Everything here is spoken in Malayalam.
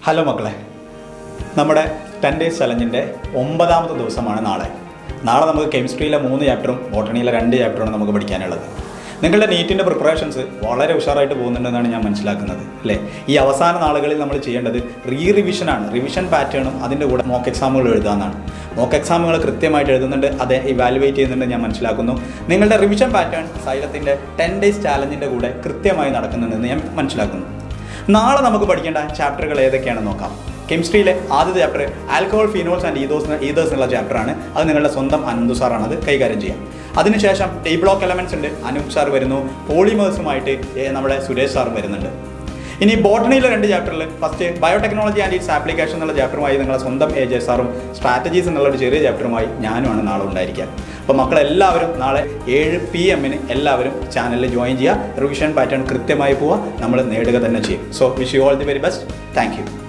ഹലോ മക്കളെ നമ്മുടെ ടെൻ ഡേയ്സ് ചലഞ്ചിൻ്റെ ഒമ്പതാമത്തെ ദിവസമാണ് നാളെ നാളെ നമുക്ക് കെമിസ്ട്രിയിലെ മൂന്ന് ചാപ്റ്ററും ബോട്ടണിയിലെ രണ്ട് ചാപ്റ്ററുമാണ് നമുക്ക് പഠിക്കാനുള്ളത് നിങ്ങളുടെ നീറ്റിൻ്റെ പ്രിപ്പറേഷൻസ് വളരെ ഉഷാറായിട്ട് പോകുന്നുണ്ടെന്നാണ് ഞാൻ മനസ്സിലാക്കുന്നത് അല്ലേ ഈ അവസാന നാളുകളിൽ നമ്മൾ ചെയ്യേണ്ടത് റീ റിവിഷനാണ് റിവിഷൻ പാറ്റേണും അതിൻ്റെ കൂടെ മോക്ക് എക്സാമുകൾ എഴുതാമെന്നാണ് മോക്ക് എക്സാമുകൾ കൃത്യമായിട്ട് എഴുതുന്നുണ്ട് അത് ഇവാലുവേറ്റ് ചെയ്യുന്നുണ്ട് ഞാൻ മനസ്സിലാക്കുന്നു നിങ്ങളുടെ റിവിഷൻ പാറ്റേൺ സൈലത്തിൻ്റെ ടെൻ ഡേയ്സ് ചാലഞ്ചിൻ്റെ കൂടെ കൃത്യമായി നടക്കുന്നുണ്ടെന്ന് ഞാൻ മനസ്സിലാക്കുന്നു നാളെ നമുക്ക് പഠിക്കേണ്ട ചാപ്റ്ററുകൾ ഏതൊക്കെയാണെന്ന് നോക്കാം കെമിസ്ട്രിയിലെ ആദ്യത്തെ chapter alcohol phenols and ethos ethers എന്നുള്ള ചാപ്റ്ററാണ് അത് നിങ്ങളുടെ സ്വന്തം അനന്തു സാറാണ് അത് കൈകാര്യം ചെയ്യുക അതിനുശേഷം ഡി ബ്ലോക്ക് എലമെന്റ്സ് ഉണ്ട് അനൂപ് സാർ വരുന്നു പോളിമേഴ്സുമായിട്ട് ഏ, നമ്മുടെ സുരേഷ് സാറും വരുന്നുണ്ട് ഇനി ബോട്ടണിയിലെ രണ്ട് ചാപ്റ്ററിൽ first biotechnology and its application എന്നുള്ള ചാപ്റ്ററുമായി നിങ്ങളുടെ സ്വന്തം എ ജെ സാറും സ്ട്രാറ്റജീസ് എന്നുള്ള ഒരു ചെറിയ ചാപ്റ്ററുമായി ഞാനുമാണ് നാളെ ഉണ്ടായിരിക്കുക അപ്പോൾ മക്കളെല്ലാവരും നാളെ ഏഴ് പി എമ്മിന് എല്ലാവരും ചാനലിൽ ജോയിൻ ചെയ്യുക റിവിഷൻ പാറ്റേൺ കൃത്യമായി പോവുക നമ്മൾ നേടുക തന്നെ ചെയ്യും so wish you all the very best thank U